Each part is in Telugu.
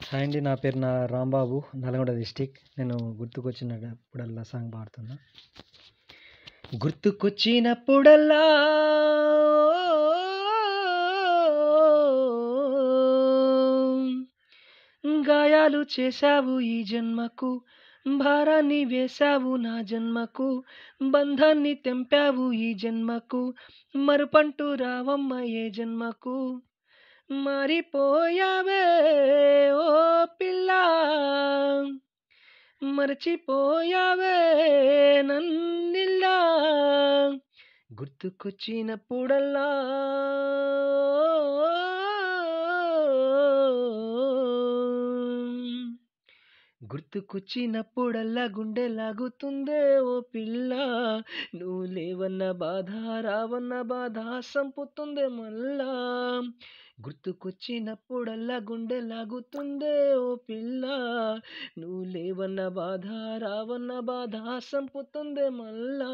హాయ్ అండి నా పేరు నా రాంబాబు నల్గొండ డిస్టిక్ నేను గుర్తుకొచ్చినప్పుడల్లా సాంగ్ పాడుతున్నా గుర్తుకొచ్చినప్పుడల్లా గాయాలు చేశావు ఈ జన్మకు భారాన్ని వేశావు నా జన్మకు బంధాన్ని తెంపావు ఈ జన్మకు మరుపంటూ రావమ్మ ఏ జన్మకు మారిపోయావే ఓ పిల్ల మరచిపోయావే నన్నిల్లా గుర్తుకొచ్చినప్పుడల్లా గుర్తుకొచ్చినప్పుడల్లా గుండె లాగుతుందే ఓ పిల్ల నువ్వు లేవన్న బాధ రావన్న బాధ సంపుతుందే మళ్ళా గుర్తుకొచ్చినప్పుడల్లా గుండె లాగుతుందే ఓ పిల్ల నువ్వు లేవన్న బాధ రావన్న బాధ సంపుతుందే మళ్ళా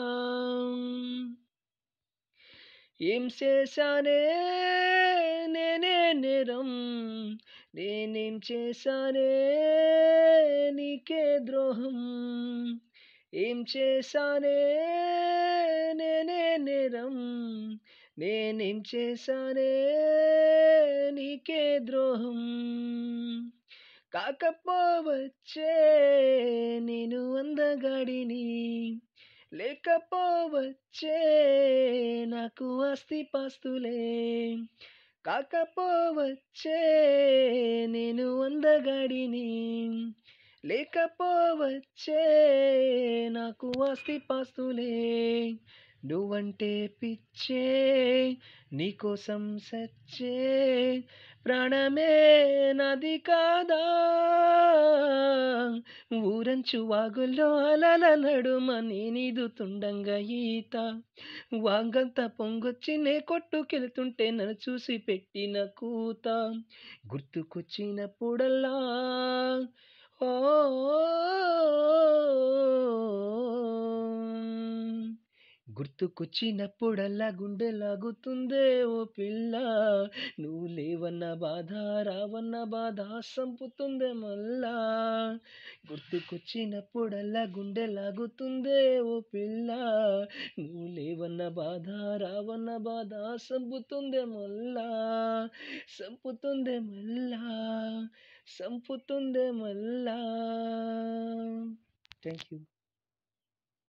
ఏం చేశానే నేనే నేరం నేనేం చేశానే నీకే ద్రోహం ఏం చేశానే నేనే నేరం నేనేం చేశానే నీకే ద్రోహం కాకపోవచ్చే నేను అందగాడిని లేకపోవచ్చే నాకు ఆస్తి పాస్తులే కాకపోవచ్చే నేను అందగాడిని లేకపోవచ్చే నాకు ఆస్తి పాస్తులే నువ్వంటే పిచ్చే నీకోసం సచ్చే ప్రాణమే నది కాదా ఊరంచు వాగుల్లో అలల నడుమ నేనిదుతుండంగా ఈత వాంగంతా పొంగొచ్చి నే కొట్టుకెళ్తుంటే నన్ను చూసి పెట్టిన కూత గుర్తుకొచ్చినప్పుడల్లా ఓ గుర్తుకొచ్చినప్పుడల్లా గుండె లాగుతుందే ఓ పిల్ల నువ్వు లేవన్న బాధ రావన్న బాధ సంపుతుందే మళ్ళా గుర్తుకొచ్చినప్పుడల్లా గుండె లాగుతుందే ఓ పిల్ల నువ్వు లేవన్న బాధ రావన్న బాధ సంపుతుందే మళ్ళా సంపుతుందే మళ్ళా సంపుతుందే మళ్ళా థ్యాంక్ యూ